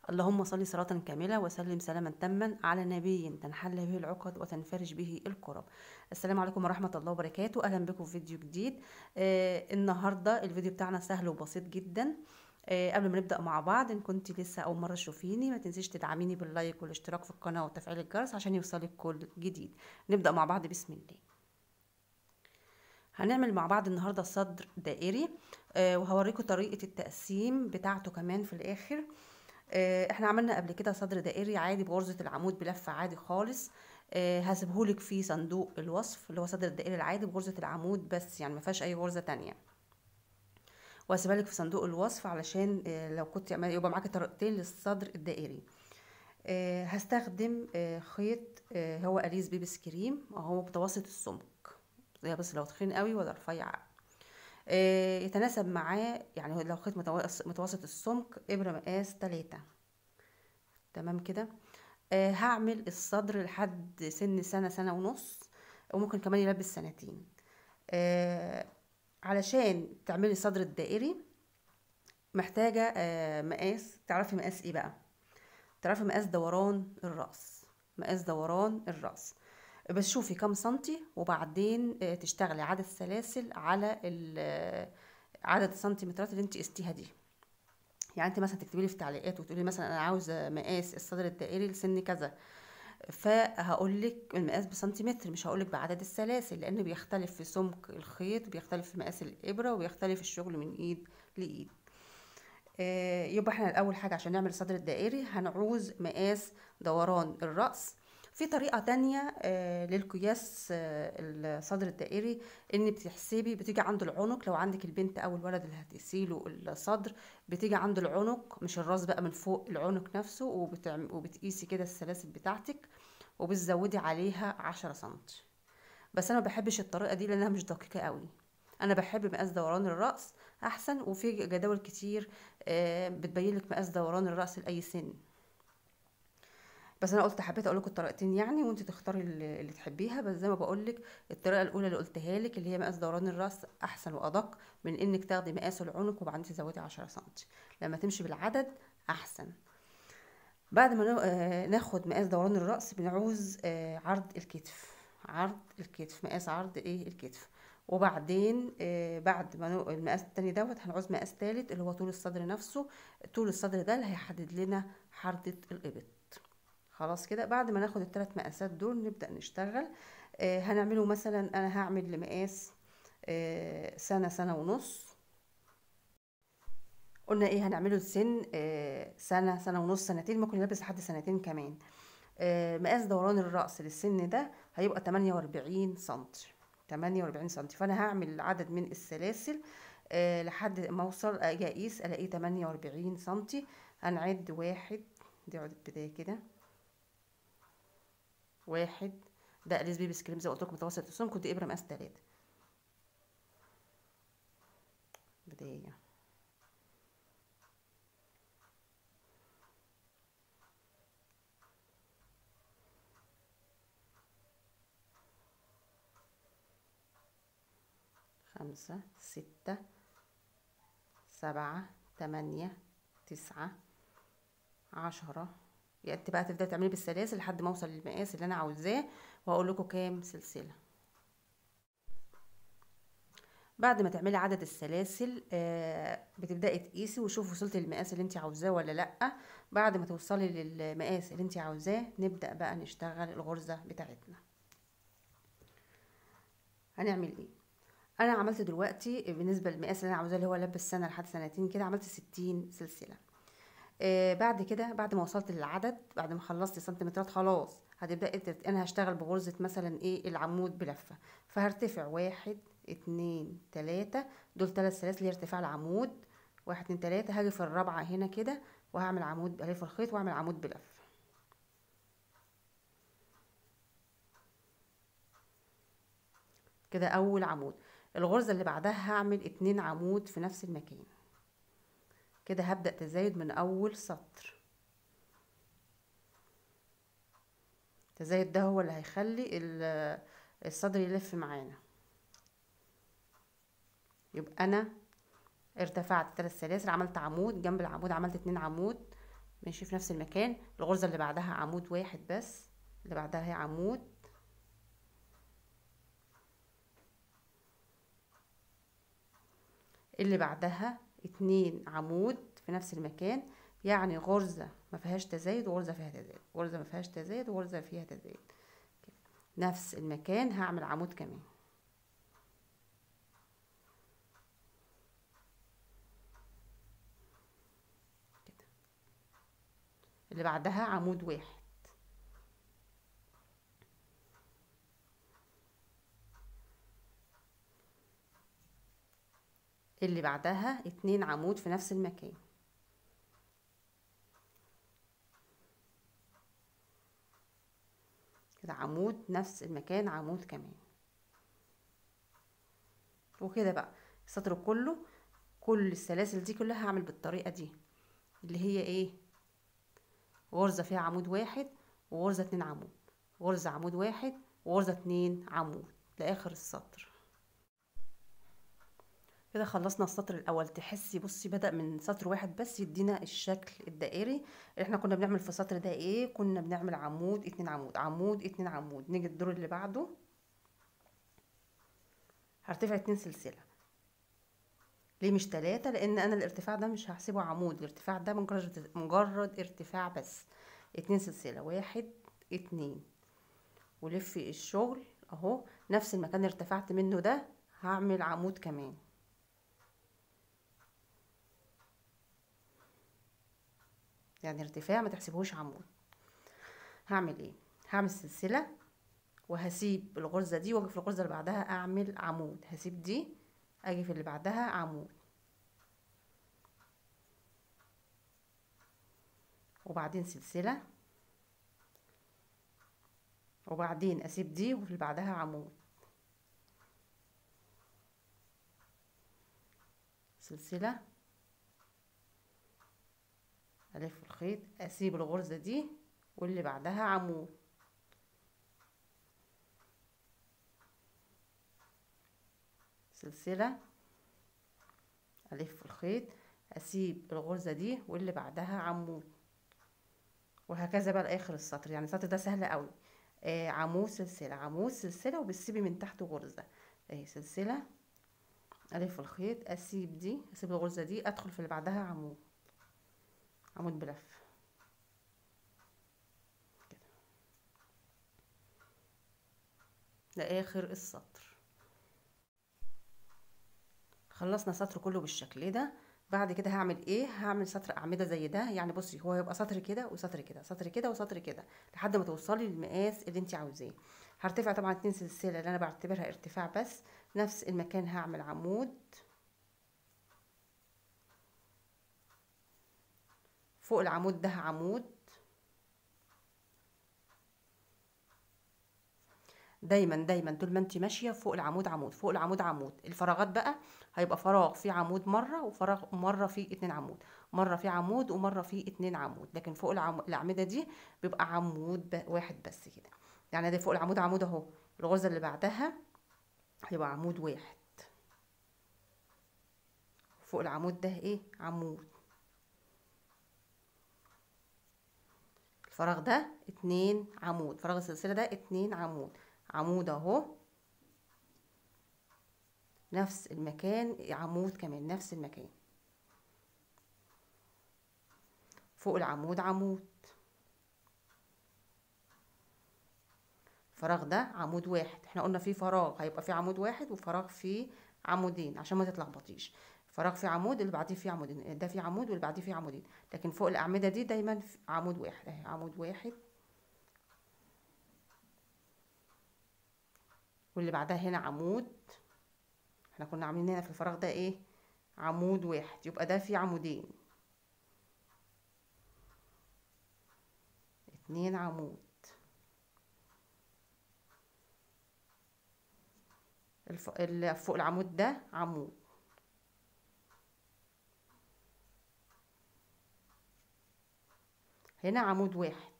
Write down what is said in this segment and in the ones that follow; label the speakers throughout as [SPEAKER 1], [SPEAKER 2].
[SPEAKER 1] اللهم صل صلاة كاملة وسلم سلاما تاما على نبي تنحل به العقد وتنفرج به الكرب السلام عليكم ورحمة الله وبركاته أهلا بكم في فيديو جديد آه النهاردة الفيديو بتاعنا سهل وبسيط جدا آه قبل ما نبدأ مع بعض إن كنت لسه أول مرة تشوفيني ما تنسيش تدعميني باللايك والاشتراك في القناة وتفعيل الجرس عشان يوصلك كل جديد نبدأ مع بعض بسم الله هنعمل مع بعض النهارده صدر دائري آه وهوريكم طريقة التقسيم بتاعته كمان في الآخر آه، احنا عملنا قبل كده صدر دائري عادي بغرزة العمود بلفة عادي خالص آه، هسيبهولك في صندوق الوصف اللي هو صدر الدائري العادي بغرزة العمود بس يعني ما فيهاش اي غرزة تانية وهسيبها لك في صندوق الوصف علشان آه، لو كنت يبقى معاكي طريقتين للصدر الدائري هستخدم خيط هو اليس بيبس كريم وهو متوسط السمك زي بس لو تخين قوي ولا رفيع آه، يتناسب معاه يعني لو خيط متوسط السمك ابرة مقاس تلاتة تمام كده آه، هعمل الصدر لحد سن سنة سنة ونص وممكن كمان يلبس سنتين آه، علشان تعملي الصدر الدائري محتاجة مقاس تعرفي مقاس ايه بقى تعرفي مقاس دوران الرأس مقاس دوران الرأس بس شوفي كم سنتي وبعدين آه، تشتغلي عدد سلاسل على آه، عدد السنتيمترات اللي انت قستيها دي يعني انت مثلا تكتبي لي في تعليقات وتقولي مثلا انا عاوزه مقاس الصدر الدائري لسن كذا فهقول لك المقاس بسنتيمتر مش هقول لك بعدد السلاسل لان بيختلف في سمك الخيط بيختلف في مقاس الابره وبيختلف الشغل من ايد لايد آه، يبقى احنا الاول حاجه عشان نعمل الصدر الدائري هنعوز مقاس دوران الراس في طريقة تانية آه للقياس آه الصدر الدائري ان بتحسبي بتيجي عند العنق لو عندك البنت او الولد اللي هتقيسيله الصدر بتيجي عند العنق مش الراس بقى من فوق العنق نفسه وبتقيسي كده السلاسل بتاعتك وبتزودي عليها عشرة سنتي بس انا ما بحبش الطريقة دي لانها مش دقيقة قوي انا بحب مقاس دوران الرأس احسن وفي جداول كتير آه بتبين لك مقاس دوران الرأس لاي سن بس انا قلت حبيت اقول لكم الطريقتين يعني وانت تختاري اللي تحبيها بس زي ما بقول لك الطريقه الاولى اللي قلتها لك اللي هي مقاس دوران الراس احسن وادق من انك تاخدي مقاس العنق وبعدين تزودي 10 سم لما تمشي بالعدد احسن بعد ما آه، ناخد مقاس دوران الراس بنعوز آه، عرض الكتف عرض الكتف مقاس عرض ايه الكتف وبعدين آه، بعد ما المقاس التاني دوت هنعوز مقاس تالت اللي هو طول الصدر نفسه طول الصدر ده اللي هيحدد لنا حردة الإبط خلاص كده بعد ما ناخد الثلاث مقاسات دول نبدأ نشتغل آه هنعمله مثلا انا هعمل لمقاس آه سنة سنة ونص قلنا ايه هنعمله لسن آه سنة سنة ونص سنتين ممكن يلبس لحد سنتين كمان آه مقاس دوران الرأس للسن ده هيبقى 48 سنتي 48 سنتي فانا هعمل عدد من السلاسل آه لحد ما اوصل اجي اقيس الاقيه 48 سنتي هنعد واحد دي عدد بداية كده واحد ده اليس بيبي سكريم زي ما قلت لكم متوسط السمك كنت ابره مقاس تلاتة بداية خمسة ستة سبعة تمانية تسعة عشرة يعني بقى تبداي تعملي بالسلاسل لحد ما اوصل للمقاس اللي انا عاوزاه وهقول لكم كام سلسله بعد ما تعملي عدد السلاسل آه بتبداي تقيسي وشوفي وصلتي للمقاس اللي انت عاوزاه ولا لا بعد ما توصلي للمقاس اللي انت عاوزاه نبدا بقى نشتغل الغرزه بتاعتنا هنعمل ايه انا عملت دلوقتي بالنسبه للمقاس اللي انا عاوزاه اللي هو لبس سنه لحد سنتين كده عملت ستين سلسله آه بعد كده بعد ما وصلت للعدد بعد ما خلصت سنتيمترات خلاص هتبدأ انا هشتغل بغرزة مثلا ايه العمود بلفة فهرتفع واحد اتنين تلاتة دول تلات سلاسل هي ارتفاع العمود واحد اتنين تلاتة هاجي في الرابعة هنا كده وهعمل عمود الف الخيط واعمل عمود بلفة كده اول عمود الغرزة اللي بعدها هعمل اتنين عمود في نفس المكان كده هبدأ تزايد من أول سطر التزايد ده هو اللي هيخلي الصدر يلف معانا يبقى أنا ارتفعت ثلاث سلاسل عملت عمود جنب العمود عملت اتنين عمود ماشي في نفس المكان الغرزة اللي بعدها عمود واحد بس اللي بعدها هي عمود اللي بعدها اتنين عمود في نفس المكان يعني غرزة ما فيهاش تزايد وغرزة فيها تزايد غرزة ما فيهاش تزايد وغرزة فيها تزايد نفس المكان هعمل عمود كمان كده اللي بعدها عمود واحد اللي بعدها اتنين عمود في نفس المكان كده عمود نفس المكان عمود كمان وكده بقى السطر كله كل السلاسل دي كلها هعمل بالطريقة دي اللي هي ايه غرزة فيها عمود واحد وغرزة اتنين عمود غرزة عمود واحد وغرزة اتنين عمود لآخر السطر كده خلصنا السطر الاول تحسي بصي بدأ من سطر واحد بس يدينا الشكل الدائري اللي احنا كنا بنعمل في السطر ده ايه كنا بنعمل عمود اتنين عمود عمود اتنين عمود نيجي الدور اللي بعده هرتفع اتنين سلسلة ليه مش تلاتة لان انا الارتفاع ده مش هحسبه عمود الارتفاع ده مجرد مجرد ارتفاع بس اتنين سلسلة واحد اتنين ولفي الشغل اهو نفس المكان اللي ارتفعت منه ده هعمل عمود كمان يعني ارتفاع ما تحسبهوش عمود هعمل ايه هعمل سلسلة وهسيب الغرزة دي واجي في الغرزة اللي بعدها اعمل عمود هسيب دي اجي في اللي بعدها عمود وبعدين سلسلة وبعدين اسيب دي وفي اللي بعدها عمود سلسلة الف الخيط اسيب الغرزة دي واللي بعدها عمود سلسلة الف الخيط اسيب الغرزة دي واللي بعدها عمود وهكذا بقى لاخر السطر يعني السطر ده سهل قوي آه عمود سلسلة عمود سلسلة وبتسيبي من تحت غرزة اهي سلسلة الف الخيط اسيب دي اسيب الغرزة دي ادخل في اللي بعدها عمود عمود بلف كده لاخر السطر خلصنا السطر كله بالشكل ده بعد كده هعمل ايه هعمل سطر اعمده زي ده يعني بصي هو هيبقى سطر كده وسطر كده سطر كده وسطر كده لحد ما توصلي للمقاس اللي انت عاوزاه هرتفع طبعا اتنين سلسله اللي انا بعتبرها ارتفاع بس نفس المكان هعمل عمود فوق العمود ده عمود دايما دايما طول ما انت ماشيه فوق العمود عمود فوق العمود عمود الفراغات بقى هيبقى فراغ فيه عمود مره وفراغ مره فيه اتنين عمود مره فيه عمود ومره فيه اتنين عمود لكن فوق العمود الاعمده دي بيبقى عمود واحد بس كده يعني ده فوق العمود عمود اهو الغرزه اللي بعدها هيبقى عمود واحد فوق العمود ده ايه عمود الفراغ ده اتنين عمود فراغ السلسله ده اتنين عمود عمود اهو نفس المكان عمود كمان نفس المكان فوق العمود عمود الفراغ ده عمود واحد احنا قلنا فيه فراغ هيبقى فيه عمود واحد وفراغ فيه عمودين عشان ما تتلخبطيش فراغ فيه عمود اللي بعديه فيه عمودين ده فيه عمود واللي بعديه فيه عمودين لكن فوق الاعمده دي دايما عمود واحد اهي عمود واحد واللي بعدها هنا عمود احنا كنا عاملين هنا في الفراغ ده ايه عمود واحد يبقى ده فيه عمودين اتنين عمود الف... اللي فوق العمود ده عمود هنا عمود واحد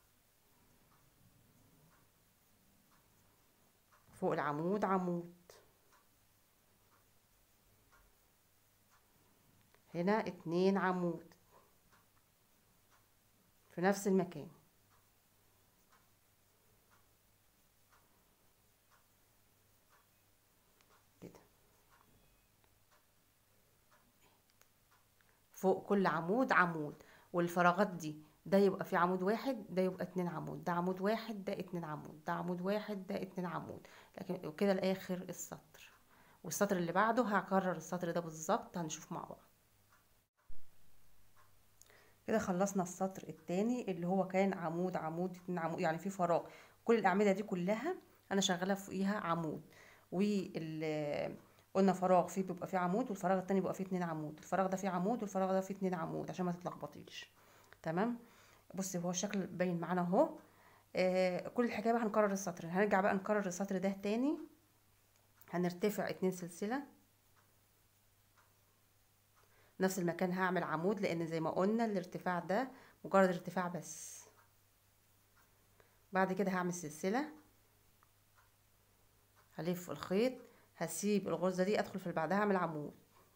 [SPEAKER 1] فوق العمود عمود هنا اتنين عمود في نفس المكان كده فوق كل عمود عمود والفراغات دي ده يبقى في عمود واحد ده يبقى اتنين عمود ده عمود واحد ده اتنين عمود ده عمود واحد ده اتنين عمود لكن كده لاخر السطر والسطر اللي بعده هكرر السطر ده بالظبط هنشوف مع بعض كده خلصنا السطر التاني اللي هو كان عمود عمود اتنين عمود يعني في فراغ كل الاعمده دي كلها انا شغاله فوقيها عمود وال قلنا فراغ فيه بيبقى فيه عمود والفراغ التاني بيبقى فيه اتنين عمود الفراغ ده فيه عمود والفراغ ده فيه اتنين عمود عشان ما تتلخبطيش تمام بصي هو الشكل باين معانا اهو آه كل الحكايه بقى هنكرر السطر هنرجع بقى نكرر السطر ده تاني هنرتفع اتنين سلسله نفس المكان هعمل عمود لان زي ما قلنا الارتفاع ده مجرد ارتفاع بس بعد كده هعمل سلسله هلف الخيط هسيب الغرزه دي ادخل في اللي بعدها اعمل عمود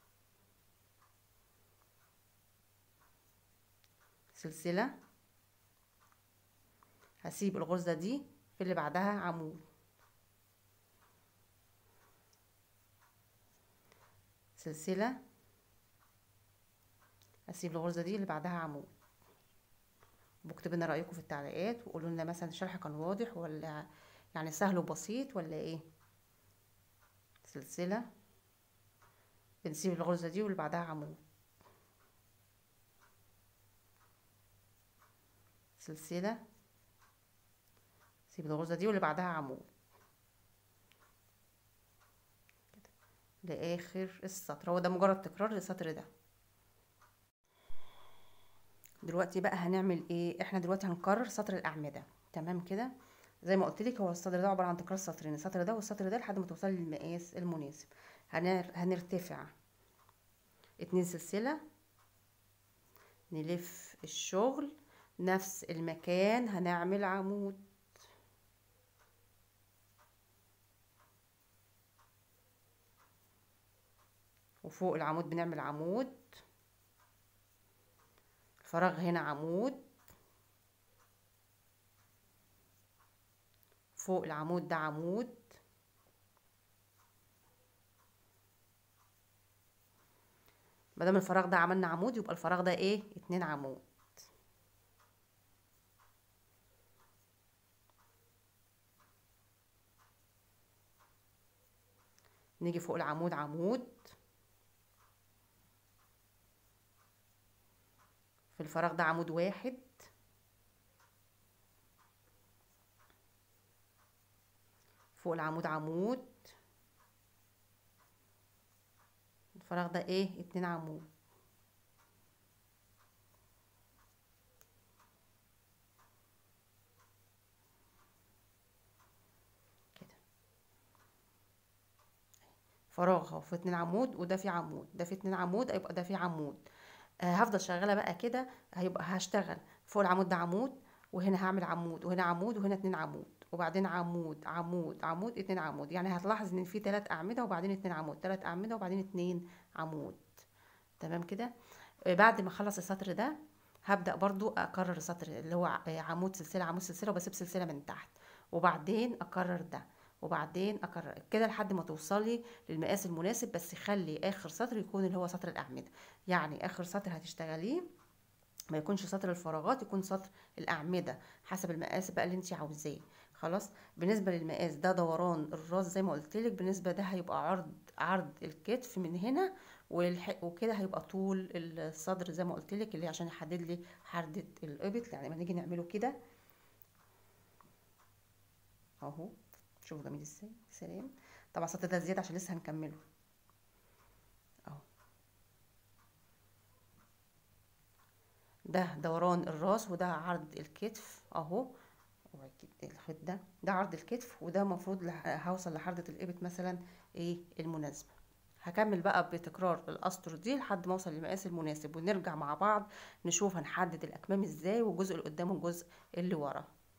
[SPEAKER 1] سلسله هسيب الغرزه دي في اللي بعدها عمود سلسله هسيب الغرزه دي اللي بعدها عمود بكتب لنا رايكم في التعليقات وقولوا لنا مثلا الشرح كان واضح ولا يعني سهل وبسيط ولا ايه سلسله بنسيب الغرزه دي واللي بعدها عمود سلسله سيب الغرزه دي واللي بعدها عمود لاخر السطر هو ده مجرد تكرار للسطر ده دلوقتي بقى هنعمل ايه احنا دلوقتي هنكرر سطر الاعمده تمام كده زي ما قلت لك هو السطر ده عباره عن تكرار سطرين السطر ده والسطر ده لحد ما توصلي للمقاس المناسب هنر... هنرتفع اتنين سلسله نلف الشغل نفس المكان هنعمل عمود وفوق العمود بنعمل عمود الفراغ هنا عمود فوق العمود ده عمود مادام الفراغ ده عملنا عمود يبقى الفراغ ده ايه اتنين عمود نيجي فوق العمود عمود في الفراغ ده عمود واحد فوق العمود عمود الفراغ ده ايه اتنين عمود كده فراغ اهو في اتنين عمود وده في عمود ده في اتنين عمود يبقى ده في عمود آه هفضل شغاله بقى كده هيبقى هشتغل فوق العمود ده عمود وهنا هعمل عمود وهنا عمود وهنا اتنين عمود وبعدين عمود عمود عمود اتنين عمود يعني هتلاحظ ان في تلات اعمده وبعدين اتنين عمود تلات اعمده وبعدين اتنين عمود تمام كده آه بعد ما اخلص السطر ده هبدا برضو اكرر السطر اللي هو عمود سلسله عمود سلسله وبسيب سلسله من تحت وبعدين اكرر ده وبعدين اكرر كده لحد ما توصلي للمقاس المناسب بس خلي اخر سطر يكون اللي هو سطر الاعمده يعني اخر سطر هتشتغليه ما يكونش سطر الفراغات يكون سطر الاعمده حسب المقاس بقى اللي انت عاوزاه خلاص بالنسبه للمقاس ده دوران الراس زي ما قلت لك بالنسبه ده هيبقى عرض عرض الكتف من هنا وكده هيبقى طول الصدر زي ما قلت لك اللي عشان يحدد لي حرده الابط يعني لما نيجي نعمله كده اهو شوفوا جميل ازاي سلام طبعا السطر ده زياده عشان لسه هنكمله اهو ده دوران الراس وده عرض الكتف اهو الخيط ده ده عرض الكتف وده المفروض هوصل لحردة الابط مثلا ايه المناسبة هكمل بقى بتكرار الاسطر دي لحد ما اوصل للمقاس المناسب ونرجع مع بعض نشوف هنحدد الاكمام ازاي والجزء اللي قدام والجزء اللي ورا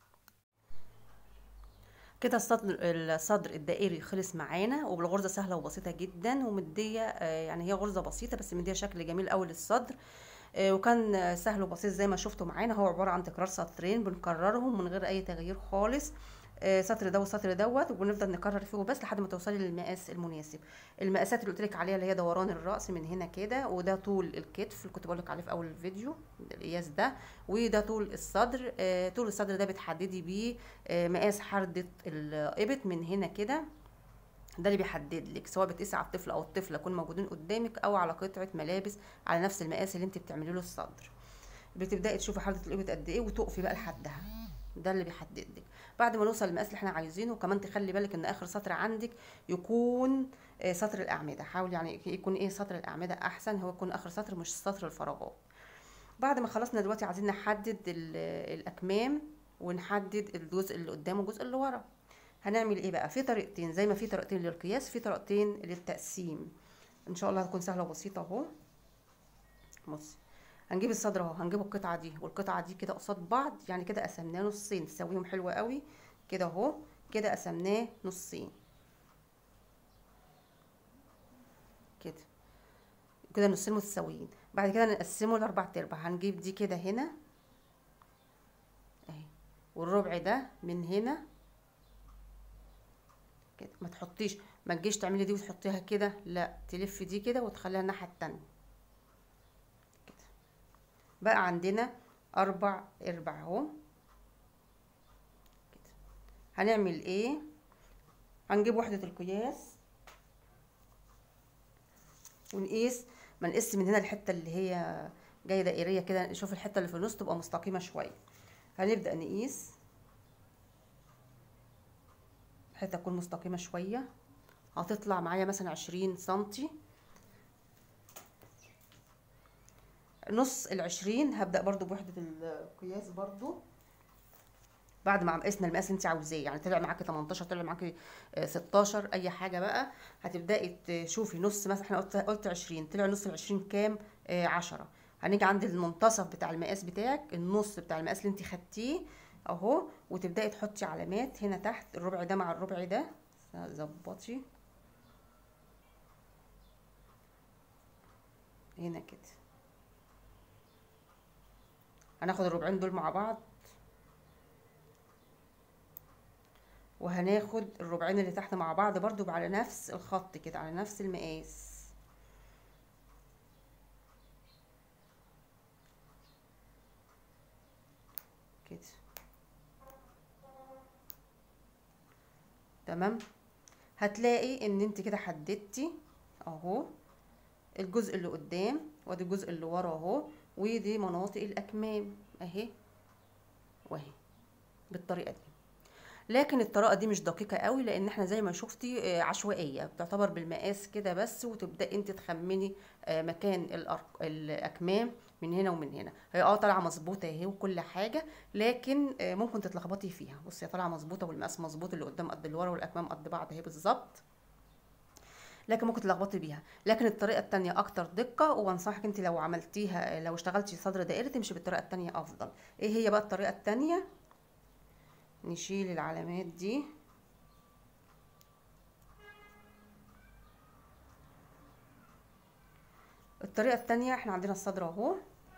[SPEAKER 1] كده الصدر الصدر الدائري خلص معانا وبالغرزه سهله وبسيطه جدا ومديه يعني هي غرزه بسيطه بس مديه شكل جميل قوي للصدر آه، وكان سهل وبسيط زي ما شفتوا معانا هو عباره عن تكرار سطرين بنكررهم من غير اي تغيير خالص آه، سطر ده والسطر دوت وبنفضل نكرر فيه بس لحد ما توصلي للمقاس المناسب المقاسات اللي قلت لك عليها اللي هي دوران الراس من هنا كده وده طول الكتف اللي كنت بقول لك عليه في اول الفيديو القياس ده وده طول الصدر آه، طول الصدر ده بتحددي بيه آه، مقاس حردة الابط من هنا كده ده اللي بيحدد لك سواء بتقيسي على الطفل او الطفله يكون موجودين قدامك او على قطعه ملابس على نفس المقاس اللي انت بتعملي له الصدر بتبداي تشوفي حرده الابط قد ايه وتقفي بقى لحدها ده اللي بيحدد لك بعد ما نوصل للمقاس اللي احنا عايزينه وكمان تخلي بالك ان اخر سطر عندك يكون آه، سطر الاعمده حاول يعني يكون ايه سطر الاعمده احسن هو يكون اخر سطر مش سطر الفراغات بعد ما خلصنا دلوقتي عايزين نحدد ال- الاكمام ونحدد الجزء اللي قدام والجزء اللي ورا هنعمل ايه بقى في طريقتين زي ما في طريقتين للقياس في طريقتين للتقسيم ان شاء الله هتكون سهله وبسيطه اهو بصي هنجيب الصدر اهو هنجيب القطعه دي والقطعه دي كده قصاد بعض يعني كده قسمناه نصين نسويهم حلو قوي كده اهو كده قسمناه نصين كده كده نصين متساويين بعد كده نقسمه لاربع ارباع هنجيب دي كده هنا اهي والربع ده من هنا كده ما تحطيش ما تجيش تعملي دي وتحطيها كده لا تلفي دي كده وتخليها الناحيه التانية كده بقى عندنا اربع ارباع اهو كده هنعمل ايه هنجيب وحده القياس ونقيس ما نقيس من هنا الحته اللي هي جايه دائريه كده نشوف الحته اللي في النص تبقى مستقيمه شويه هنبدا نقيس حته تكون مستقيمه شويه هتطلع معايا مثلا عشرين سنتي نص العشرين هبدأ برضو بوحدة القياس برضو بعد ما قسنا المقاس اللي انت عاوزاه يعني طلع معاكي 18 طلع معاكي آه، 16 اي حاجه بقى هتبداي تشوفي نص مثلا احنا قلت قلت 20 طلع نص ال 20 كام آه 10 هنيجي عند المنتصف بتاع المقاس بتاعك النص بتاع المقاس اللي انت خدتيه اهو وتبداي تحطي علامات هنا تحت الربع ده مع الربع ده ظبطي هنا كده هناخد الربعين دول مع بعض وهناخد الربعين اللي تحت مع بعض برضو على نفس الخط كده على نفس المقاس كده تمام هتلاقي ان انت كده حددتي اهو الجزء اللي قدام وادي الجزء اللي ورا اهو ودي مناطق الاكمام اهي واهي بالطريقه دي لكن الطريقه دي مش دقيقه قوي لان احنا زي ما شفتي آه، عشوائيه بتعتبر بالمقاس كده بس وتبداي انت تخمني آه، مكان الأرق... الاكمام من هنا ومن هنا هي اه طالعه مظبوطه اهي وكل حاجه لكن آه، ممكن تتلخبطي فيها بصي هي طالعه مظبوطه والمقاس مظبوط اللي قدام قد اللي ورا والاكمام قد بعض اهي بالظبط لكن ممكن تلخبطي بيها لكن الطريقه التانية اكتر دقه وانصحك انت لو عملتيها لو اشتغلتي صدر دائري تمشي بالطريقه التانية افضل ايه هي بقى الطريقه التانية نشيل العلامات دي الطريقة التانية احنا عندنا الصدر اهو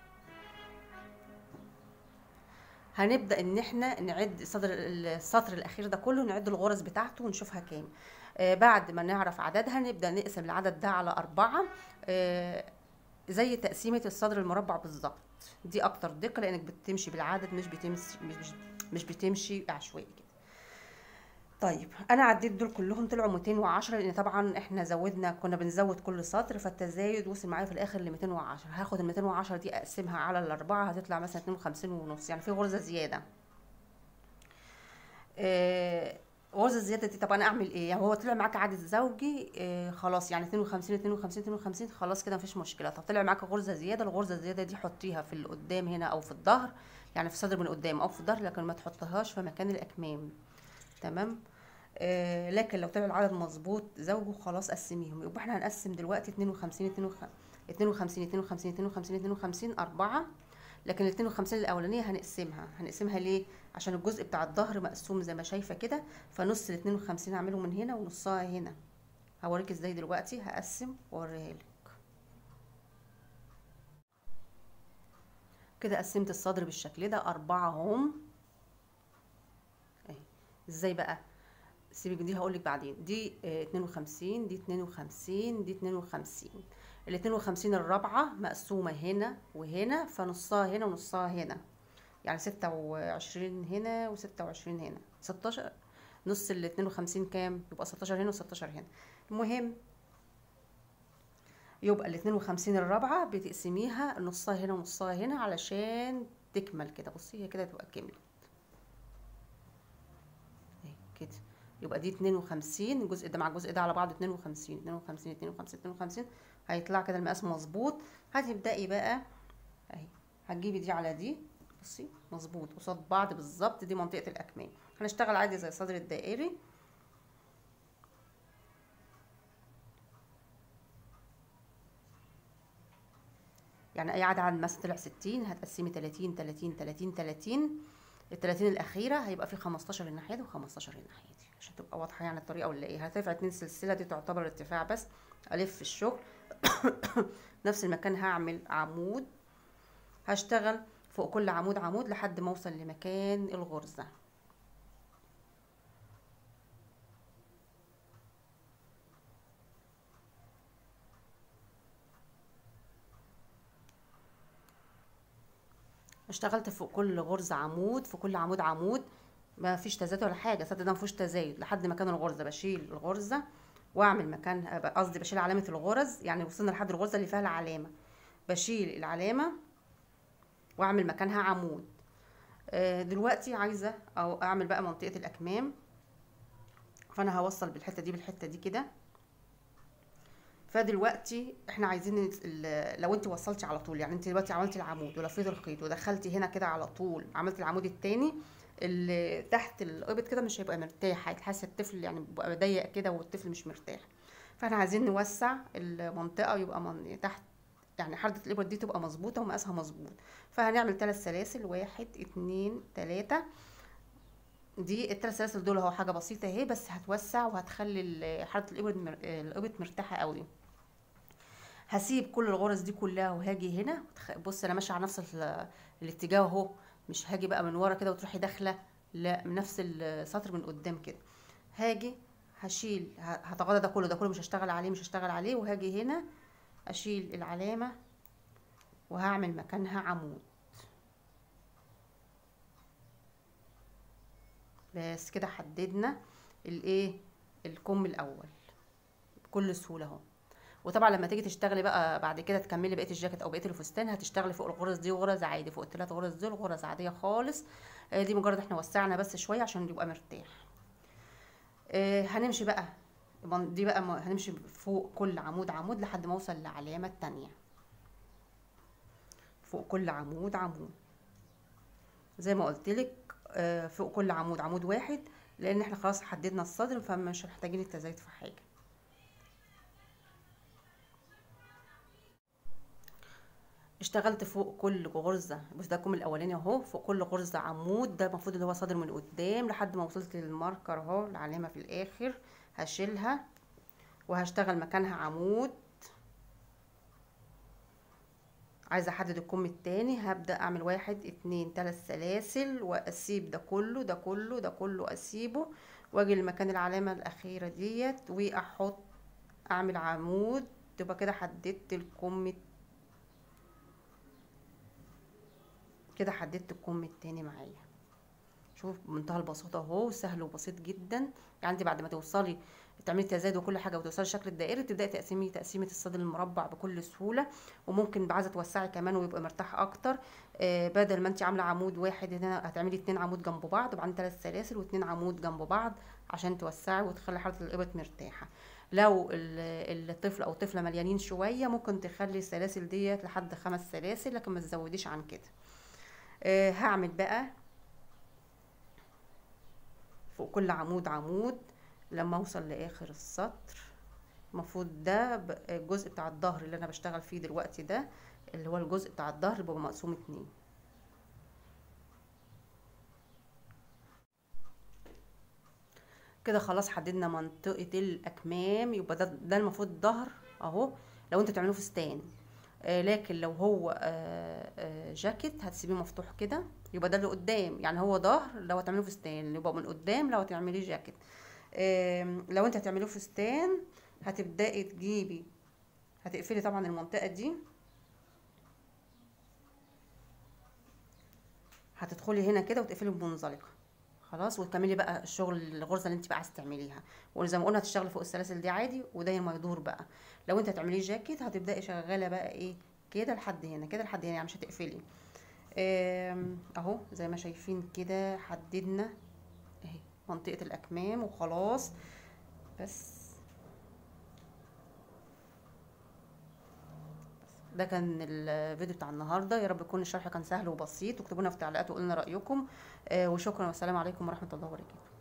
[SPEAKER 1] هنبدأ ان احنا نعد صدر السطر الاخير ده كله نعد الغرز بتاعته ونشوفها كام آه بعد ما نعرف عددها نبدأ نقسم العدد ده على أربعة آه زي تقسيمة الصدر المربع بالظبط دي أكتر دقة لأنك بتمشي بالعدد مش بتمشي مش, مش, مش بتمشي عشوائي كده طيب انا عديت دول كلهم طلعوا 210 لان طبعا احنا زودنا كنا بنزود كل سطر فالتزايد وصل معايا في الاخر ل 210 هاخد ال 210 دي اقسمها على الاربعه هتطلع مثلا 52 ونص يعني في غرزه زياده آه غرزه الزياده دي طب انا اعمل ايه يعني هو طلع معاك عدد زوجي آه خلاص يعني 52 52 52 خلاص كده مفيش مشكله طب طلع معاك غرزه زياده الغرزه الزياده دي حطيها في اللي قدام هنا او في الظهر يعني في الصدر من قدام او في الظهر لكن ما تحطهاش في مكان الاكمام تمام آه لكن لو طلع العدد مظبوط زوجه خلاص قسميهم يبقى احنا هنقسم دلوقتي 52 52 52 52 52 52 4 لكن ال 52 الاولانيه هنقسمها هنقسمها ليه عشان الجزء بتاع الظهر مقسوم زي ما شايفه كده فنص ال 52 هعمله من هنا ونصها هنا هوريك ازاي دلوقتي هقسم واوريها لك كده قسمت الصدر بالشكل ده أربعة هم اهي ازاي بقى سيبك دي هقولك بعدين دي اه اتنين وخمسين دي اتنين وخمسين دي اتنين وخمسين الاتنين وخمسين الرابعة مقسومة هنا وهنا فنصها هنا ونصها هنا يعني ستة وعشرين هنا وستة وعشرين هنا ستاشر نص ال 52 كام يبقى 16 هنا و16 هنا المهم يبقى ال 52 الرابعة بتقسميها نصها هنا ونصها هنا علشان تكمل كده بصي هي كده تبقى كملت اهي كده يبقى دي 52 الجزء ده مع الجزء ده على بعض 52 52 52 52 هيطلع كده المقاس مظبوط هتبدأي بقى اهي هتجيبي دي على دي بصي مظبوط قصاد بعض بالظبط دي منطقة الأكمام هنشتغل عادي زي الصدر الدائري يعني اي عدد عند مثلا طلع 60 هتقسمي 30 30 30 30 ال 30 الاخيره هيبقى في 15 الناحيه دي و15 الناحيه دي عشان تبقى واضحه يعني الطريقه ولا ايه هترفع اتنين سلسله دي تعتبر ارتفاع بس الف الشغل نفس المكان هعمل عمود هشتغل فوق كل عمود عمود لحد ما اوصل لمكان الغرزه اشتغلت فوق كل غرزة عمود في كل عمود عمود ما فيش تزايد ولا حاجة السد ده ما فيهوش تزايد لحد مكان الغرزة بشيل الغرزة واعمل مكان قصدي بشيل علامة الغرز يعني وصلنا لحد الغرزة اللي فيها العلامة بشيل العلامة واعمل مكانها عمود آه دلوقتي عايزة او اعمل بقى منطقة الاكمام فانا هوصل بالحتة دي بالحتة دي كده فدلوقتي احنا عايزين لو انت وصلتي على طول يعني انت دلوقتي عملتي العمود ولفيتي الخيط ودخلتي هنا كده على طول عملتي العمود التاني اللي تحت القبط كده مش هيبقى مرتاح هتحس الطفل يعني بيبقى ضيق كده والطفل مش مرتاح فاحنا عايزين نوسع المنطقه يبقى من تحت يعني حردة الإبر دي تبقى مظبوطة ومقاسها مظبوط فهنعمل ثلاث سلاسل واحد اتنين تلاتة دي الثلاث سلاسل دول اهو حاجة بسيطة اهي بس هتوسع وهتخلي حردة الإبر الإبط مرتاحة قوي هسيب كل الغرز دي كلها وهاجي هنا بص انا ماشيه على نفس الاتجاه اهو مش هاجي بقى من ورا كده وتروحي داخله لا من نفس السطر من قدام كده هاجي هشيل هتغاضى ده كله ده كله مش هشتغل عليه مش هشتغل عليه وهاجي هنا اشيل العلامه وهعمل مكانها عمود بس كده حددنا الايه الكم الاول بكل سهوله اهو وطبعا لما تيجي تشتغلي بقى بعد كده تكملي بقيه الجاكيت او بقيه الفستان هتشتغلي فوق الغرز دي غرز عادي فوق الثلاث غرز دول غرز عاديه خالص آه دي مجرد احنا وسعنا بس شويه عشان يبقى مرتاح آه هنمشي بقى دي بقى هنمشي فوق كل عمود عمود لحد ما اوصل للعلامه الثانيه فوق كل عمود عمود زي ما قلت لك آه فوق كل عمود عمود واحد لان احنا خلاص حددنا الصدر فمش محتاجين التزايد في حاجه اشتغلت فوق كل غرزه بس ده الكم الاولاني اهو فوق كل غرزه عمود ده المفروض اللي هو صادر من قدام لحد ما وصلت للماركر اهو العلامه في الاخر هشيلها وهشتغل مكانها عمود عايزه احدد الكم التاني هبدا اعمل واحد اتنين تلات سلاسل واسيب ده كله ده كله ده كله اسيبه واجي لمكان العلامه الاخيره ديت واحط اعمل عمود تبقى كده حددت الكم التاني كده حددت الكم التاني معايا شوف بمنتهى البساطه اهو سهل وبسيط جدا يعني انت بعد ما توصلي تعملي تزايد وكل حاجه وتوصلي الشكل الدائري تبداي تقسمي تقسيمه الصدر المربع بكل سهوله وممكن عايزه توسعي كمان ويبقى مرتاح اكتر آه بدل ما انت عامله عمود واحد هنا هتعملي اتنين عمود جنب بعض وبعدين ثلاث سلاسل واتنين عمود جنب بعض عشان توسعي وتخلي حاله الابط مرتاحه لو الطفل او الطفله مليانين شويه ممكن تخلي السلاسل ديت لحد خمس سلاسل لكن ما تزوديش عن كده آه هعمل بقى فوق كل عمود عمود لما اوصل لاخر السطر المفروض ده الجزء بتاع الظهر اللي انا بشتغل فيه دلوقتي ده اللي هو الجزء بتاع الظهر بيبقى مقسوم اتنين كده خلاص حددنا منطقة الأكمام يبقى ده, ده المفروض ظهر أهو لو انتوا تعملوه فستان آه لكن لو هو آه آه جاكيت هتسيبيه مفتوح كده يبقى ده اللي قدام يعني هو ظهر لو هتعمليه فستان يبقى من قدام لو هتعمليه جاكيت آم، لو انت هتعمليه فستان هتبدأي تجيبي هتقفلي طبعا المنطقة دي هتدخلي هنا كده وتقفلي بمنزلقة خلاص وتكملي بقى الشغل الغرزة اللي انت بقى عايزة تعمليها وزي ما قلنا هتشتغلي فوق السلاسل دي عادي وده ما يدور بقى لو انت هتعمليه جاكيت هتبدأي شغالة بقى ايه كده لحد هنا كده لحد هنا يعني مش هتقفلي آم، اهو زي ما شايفين كده حددنا اهي منطقة الأكمام وخلاص بس ده كان الفيديو بتاع النهارده يا رب يكون الشرح كان سهل وبسيط واكتبوا لنا في التعليقات وقولنا رأيكم آه، وشكرا والسلام عليكم ورحمة الله وبركاته